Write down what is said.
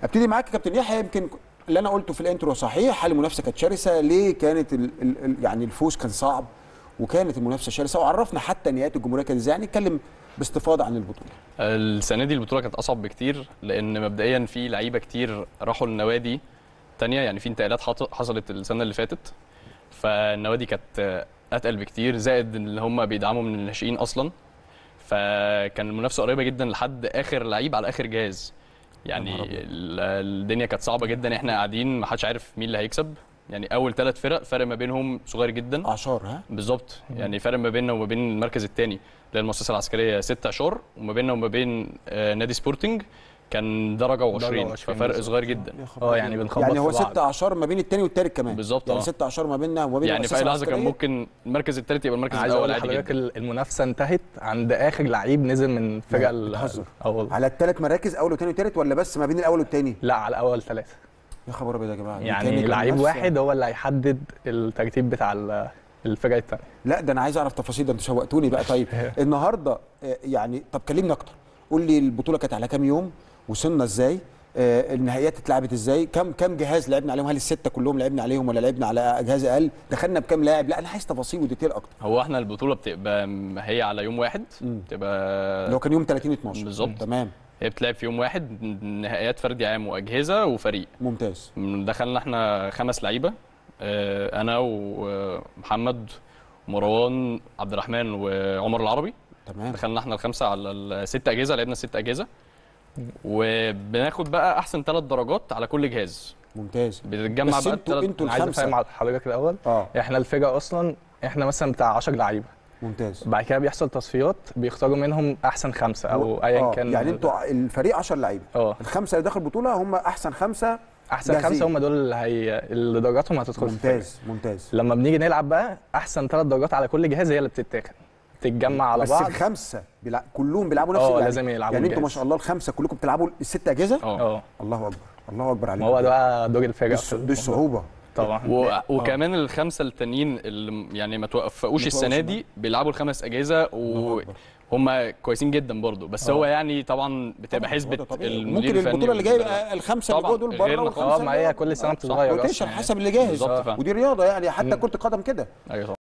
ابتدي معاك يا كابتن يحيى يمكن اللي انا قلته في الانترو صحيح هل المنافسه كانت شرسه ليه كانت ال ال ال يعني الفوز كان صعب وكانت المنافسه شرسه وعرفنا حتى نهايات الجمهوريه كانت ازاي يعني نتكلم باستفاضه عن البطوله السنه دي البطوله كانت اصعب بكتير لان مبدئيا في لعيبه كتير راحوا النوادي تانية يعني في انتقالات حط- حصلت السنه اللي فاتت فالنوادي كانت اتقل بكتير زائد ان هم بيدعموا من الناشئين اصلا فكان المنافسه قريبه جدا لحد اخر لعيب على اخر جهاز يعني يا نهار أبيض. ال- الدنيا كانت صعبه جدا احنا قاعدين ما حدش عارف مين اللي هيكسب يعني اول ثلاث فرق فرق ما بينهم صغير جدا اعشار ها بالظبط يعني فرق ما بيننا وما بين المركز الثاني اللي هي المؤسسه العسكريه ست اشهر وما بيننا وما بين آه، نادي سبورتنج كان درجه و20 درجة و20 ففرق بالظبط. صغير جدا اه يعني بنخبط يعني هو في بعض. ست اعشار ما بين الثاني والثالث كمان بالظبط، يعني اه. ست اعشار ما بيننا وما بين يعني في المؤسسة اي لحظه كان العسكرية. ممكن المركز الثالث يبقى المركز عايز الاول اقول عادي لحضرتك جدا ال- المنافسه انتهت عند اخر لعيب نزل من فرقه ال- بتهزر. اه والله على الثلاث مراكز اول وثاني وثالث ولا بس ما بين الاول والثاني لا على اول ثلاثه يا خبر ابيض يا جماعه دي يعني كانت لعيب المنافسة- واحد هو اللي هيحدد الترتيب بتاع ال- الفرقه الثانيه لا ده انا عايز اعرف تفاصيل ده انتوا شوقتوني بقى طيب النهارده آه، يعني طب كلمني اكتر قول لي البطوله كانت على كام يوم وصلنا ازاي آه، النهائيات اتلعبت ازاي كم كم جهاز لعبنا عليهم هل السته كلهم لعبنا عليهم ولا لعبنا على جهاز اقل دخلنا بكام لاعب لا انا عايز تفاصيل وديتيل اكتر هو احنا البطوله بتبقى م- هي على يوم واحد مم. بتبقى اللي هو كان يوم 30 12 بالظبط. تمام هي بتلعب في يوم واحد نهائيات فردي عام واجهزه وفريق ممتاز دخلنا احنا خمس لعيبه آه، انا ومحمد ومروان عبد الرحمن وعمر العربي تمام دخلنا احنا الخمسه على الست اجهزه لعبنا ست اجهزه وبناخد بقى احسن ثلاث درجات على كل جهاز ممتاز بتتجمع بس بقى انتوا الثلاث انتوا انا عايز الخمسه افهم على حضرتك الاول اه احنا الفرقه اصلا احنا مثلا بتاع 10 لعيبه ممتاز بعد كده بيحصل تصفيات بيختاروا منهم احسن خمسه او ايا آه، كان يعني انتوا الفريق 10 لعيبه اه الخمسه اللي داخل البطوله هم احسن خمسه احسن جاهزين. خمسه هم دول اللي هي اللي درجاتهم هتدخل في الفرقة. ممتاز ممتاز لما بنيجي نلعب بقى احسن ثلاث درجات على كل جهاز هي اللي بتتاخد تتجمع على بس بعض الخمسه بيلع... كلهم بيلعبوا نفس اه اللعب. لازم يلعبوا يعني انتوا ما الجهاز. شاء الله الخمسه كلكم بتلعبوا الست اجهزه اه اه الله اكبر الله اكبر عليكم ما هو ده بقى دور الفرقه دي في الص- دي الموضوع. الصعوبه طبعا و... وكمان الخمسه التانيين اللي يعني ما توفقوش ما السنه توفقوش دي بيلعبوا الخمس اجهزه الله أكبر. وهم كويسين جدا برضو بس هو يعني طبعا بتبقى طبعاً، هو حسبه ده طبيعي. المدير ممكن الفني البطوله اللي جايه والمدرب. يبقى الخمسه اللي طبعاً، جوه دول بره غيرنا والخمسه خالص. اه ما هي كل سنه بتتغير روتيشن أصلاً. حسب اللي جاهز بالظبط فعلا. ودي رياضه يعني حتى كره القدم كده ايوه طبعا